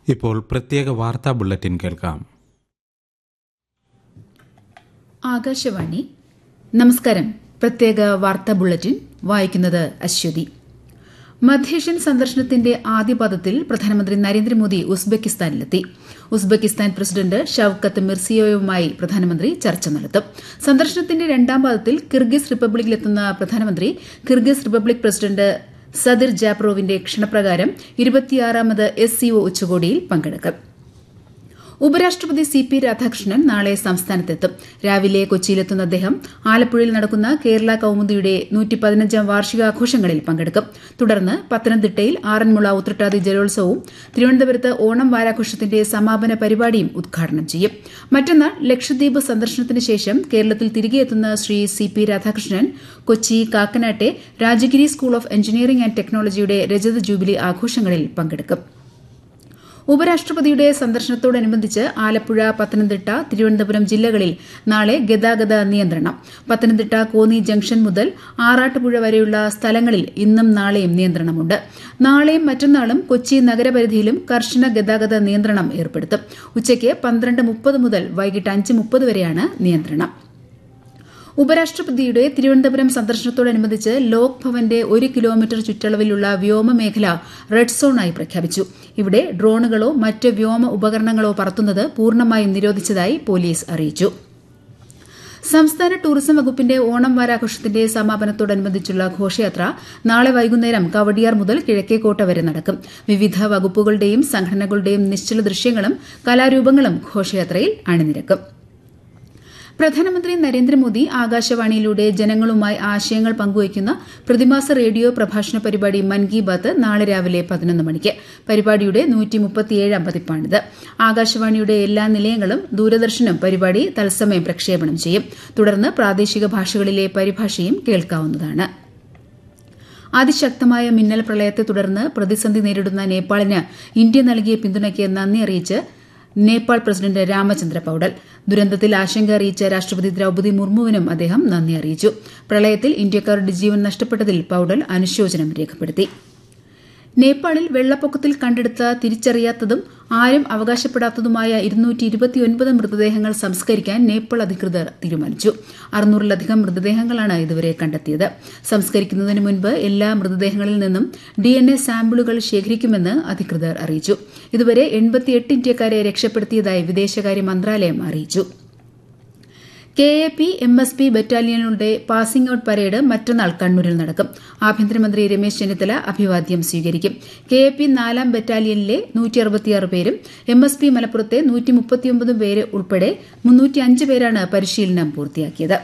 ഇപ്പോൾ പ്രത്യേക വാർത്താ ബുള്ളറ്റിൻ കേൾക്കാം ആകാശവാണി നമസ്കാരം പ്രത്യേക വാർത്താ ബുള്ളറ്റിൻ വായിക്കുന്നത് അശ്വതി മധ്യേഷ്യൻ സന്ദർശനത്തിന്റെ ആദ്യപാദത്തിൽ പ്രധാനമന്ത്രി നരേന്ദ്രമോദി ഉസ്ബെക്കിസ്ഥാനിലെത്തി ഉസ്ബെക്കിസ്ഥാൻ പ്രസിഡന്റ് ഷൌക്കത്ത് മിർസിയോയുമായി പ്രധാനമന്ത്രി ചർച്ച നടത്തും സന്ദർശനത്തിന്റെ രണ്ടാം പാദത്തിൽ കിർഗിസ് റിപ്പബ്ലിക്കിലെത്തുന്ന പ്രധാനമന്ത്രി കിർഗിസ് റിപ്പബ്ലിക് പ്രസിഡന്റ് സദിർ ജാപ്രോവിന്റെ ക്ഷണപ്രകാരം ഇരുപത്തിയാറാമത് എസ് സിഒ ഉച്ചകോടിയിൽ പങ്കെടുക്കും ഉപരാഷ്ട്രപതി സി പി രാധാകൃഷ്ണൻ നാളെ സംസ്ഥാനത്തെത്തും രാവിലെ കൊച്ചിയിലെത്തുന്ന അദ്ദേഹം ആലപ്പുഴയിൽ നടക്കുന്ന കേരള കൌമുദിയുടെ നൂറ്റി പതിനഞ്ചാം വാർഷികാഘോഷങ്ങളിൽ പങ്കെടുക്കും തുടർന്ന് പത്തനംതിട്ടയിൽ ആറന്മുള ഉത്രട്ടാതി ജലോത്സവവും തിരുവനന്തപുരത്ത് ഓണം വാരാഘോഷത്തിന്റെ സമാപന പരിപാടിയും ഉദ്ഘാടനം ചെയ്യും മറ്റന്നാൾ ലക്ഷദ്വീപ് സന്ദർശനത്തിന് ശേഷം കേരളത്തിൽ തിരികെ എത്തുന്ന ശ്രീ സി പി രാധാകൃഷ്ണൻ കൊച്ചി കാക്കനാട്ടെ Rajagiri school of engineering and ടെക്നോളജിയുടെ രജത ജൂബിലി ആഘോഷങ്ങളിൽ പങ്കെടുക്കും ഉപരാഷ്ട്രപതിയുടെ സന്ദർശനത്തോടനുബന്ധിച്ച് ആലപ്പുഴ പത്തനംതിട്ട തിരുവനന്തപുരം ജില്ലകളിൽ നാളെ ഗതാഗത നിയന്ത്രണം പത്തനംതിട്ട കോന്നി ജംഗ്ഷൻ മുതൽ ആറാട്ടുപുഴ വരെയുള്ള സ്ഥലങ്ങളിൽ ഇന്നും നാളെയും നിയന്ത്രണമുണ്ട് നാളെയും മറ്റന്നാളും കൊച്ചി നഗരപരിധിയിലും കർശന ഗതാഗത നിയന്ത്രണം ഏർപ്പെടുത്തും ഉച്ചയ്ക്ക് പന്ത്രണ്ട് മുപ്പത് മുതൽ വൈകിട്ട് അഞ്ച് മുപ്പത് വരെയാണ് നിയന്ത്രണം ഉപരാഷ്ട്രപതിയുടെ തിരുവനന്തപുരം സന്ദർശനത്തോടനുബന്ധിച്ച് ലോക് ഭവന്റെ ഒരു കിലോമീറ്റർ ചുറ്റളവിലുള്ള വ്യോമമേഖല റെഡ് സോണായി പ്രഖ്യാപിച്ചു ഇവിടെ ഡ്രോണുകളോ മറ്റ് വ്യോമ ഉപകരണങ്ങളോ പറത്തുന്നത് പൂർണ്ണമായും നിരോധിച്ചതായി പോലീസ് അറിയിച്ചു സംസ്ഥാന ടൂറിസം വകുപ്പിന്റെ ഓണം വാരാഘോഷത്തിന്റെ സമാപനത്തോടനുബന്ധിച്ചുള്ള ഘോഷയാത്ര നാളെ വൈകുന്നേരം കവടിയാർ മുതൽ കിഴക്കേക്കോട്ട വരെ നടക്കും വിവിധ വകുപ്പുകളുടെയും സംഘടനകളുടെയും നിശ്ചല ദൃശ്യങ്ങളും കലാരൂപങ്ങളും ഘോഷയാത്രയിൽ അണിനിരക്കും പ്രധാനമന്ത്രി നരേന്ദ്രമോദി ആകാശവാണിയിലൂടെ ജനങ്ങളുമായി ആശയങ്ങൾ പങ്കുവയ്ക്കുന്ന പ്രതിമാസ റേഡിയോ പ്രഭാഷണ പരിപാടി മൻ കി ബാത്ത് നാളെ രാവിലെ പതിനൊന്ന് മണിക്ക് പരിപാടിയുടെ നൂറ്റിമുപ്പത്തിയേഴാം പതിപ്പാണിത് ആകാശവാണിയുടെ എല്ലാ നിലയങ്ങളും ദൂരദർശനും പരിപാടി തത്സമയം പ്രക്ഷേപണം ചെയ്യും തുടർന്ന് പ്രാദേശിക ഭാഷകളിലെ പരിഭാഷയും കേൾക്കാവുന്നതാണ് അതിശക്തമായ മിന്നൽ പ്രളയത്തെ തുടർന്ന് പ്രതിസന്ധി നേരിടുന്ന നേപ്പാളിന് ഇന്ത്യ നൽകിയ പിന്തുണയ്ക്ക് നന്ദി അറിയിച്ച് നേപ്പാൾ പ്രസിഡന്റ് രാമചന്ദ്ര പൌഡൽ ദുരന്തത്തിൽ ആശങ്ക അറിയിച്ച രാഷ്ട്രപതി ദ്രൌപതി മുർമുവിനും അദ്ദേഹം നന്ദി അറിയിച്ചു പ്രളയത്തിൽ ഇന്ത്യക്കാരുടെ ജീവൻ നഷ്ടപ്പെട്ടതിൽ പൌഡൽ അനുശോചനം രേഖപ്പെടുത്തി നേപ്പാളിൽ വെള്ളപ്പൊക്കത്തിൽ കണ്ടെടുത്ത തിരിച്ചറിയാത്തതും ആരും അവകാശപ്പെടാത്തതുമായ മൃതദേഹങ്ങൾ സംസ്കരിക്കാൻ നേപ്പാൾ അധികൃതർ തീരുമാനിച്ചു അറുന്നൂറിലധികം മൃതദേഹങ്ങളാണ് ഇതുവരെ കണ്ടെത്തിയത് സംസ്കരിക്കുന്നതിന് മുൻപ് എല്ലാ മൃതദേഹങ്ങളിൽ നിന്നും ഡിഎൻഎ സാമ്പിളുകൾ ശേഖരിക്കുമെന്ന് അധികൃതർ അറിയിച്ചു ഇതുവരെ എൺപത്തിയെട്ട് ഇന്ത്യക്കാരെ രക്ഷപ്പെടുത്തിയതായി വിദേശകാര്യ മന്ത്രാലയം അറിയിച്ചു K A P M S P ബറ്റാലിയനുകളുടെ പാസിംഗ് ഔട്ട് പരേഡ് മറ്റന്നാൾ കണ്ണൂരിൽ നടക്കും ആഭ്യന്തരമന്ത്രി രമേശ് ചെന്നിത്തല അഭിവാദ്യം സ്വീകരിക്കും കെ എ പി നാലാം ബറ്റാലിയനിലെ പേരും എം എസ് പി മലപ്പുറത്തെ പേര് ഉൾപ്പെടെ പേരാണ് പരിശീലനം പൂർത്തിയാക്കിയത്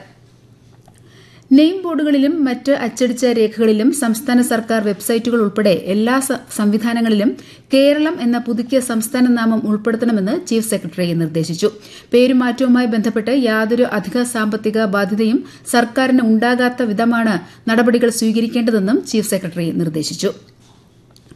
നെയിം ബോർഡുകളിലും മറ്റ് അച്ചടിച്ച രേഖകളിലും സംസ്ഥാന സർക്കാർ വെബ്സൈറ്റുകൾ ഉൾപ്പെടെ എല്ലാ സംവിധാനങ്ങളിലും കേരളം എന്ന പുതുക്കിയ സംസ്ഥാന നാമം ഉൾപ്പെടുത്തണമെന്ന് ചീഫ് സെക്രട്ടറി നിർദ്ദേശിച്ചു പേരുമാറ്റവുമായി ബന്ധപ്പെട്ട് യാതൊരു അധിക സാമ്പത്തിക ബാധ്യതയും സർക്കാരിന് ഉണ്ടാകാത്ത വിധമാണ് നടപടികൾ സ്വീകരിക്കേണ്ടതെന്നും ചീഫ് സെക്രട്ടറി നിർദ്ദേശിച്ചു